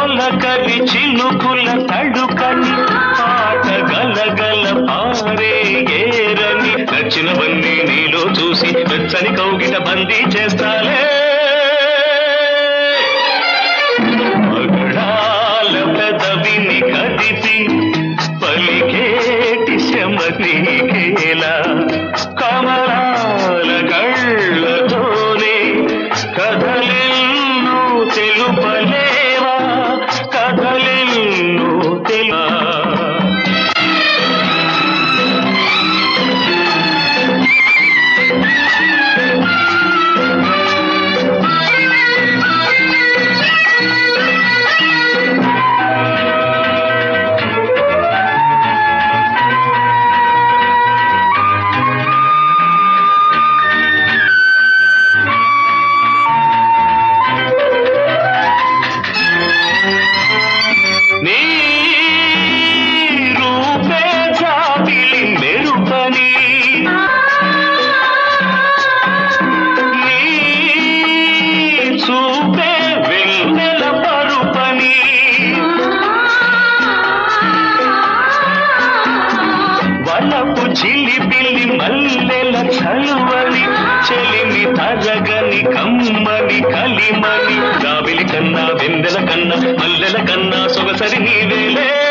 తొలకరి చినుకుల తడుకని పాట గలగల పారే ఏరని నచ్చినవన్నీ నీలో చూసి వెచ్చని కౌగిట బందీ చేస్తాలే పగడాల పెదవిని కదిపి పలికేటి శమనీకేలా కమలాల కళ్ళతోనే కథలెన్నో తెలుపలేవా కథలెన్నో తెలుపా నీ రూపే జాబిలి మెరుపని నీ చూపే వెన్నెల పరుపని వలపు చిలిపిలి మల్లెల చలువని చెలిమి తరగని కమ్మని కలిమని గాబిలి కన్నా వెన్నెల కన్నా మల్లెల కన్నా సొగసరి నీవేలే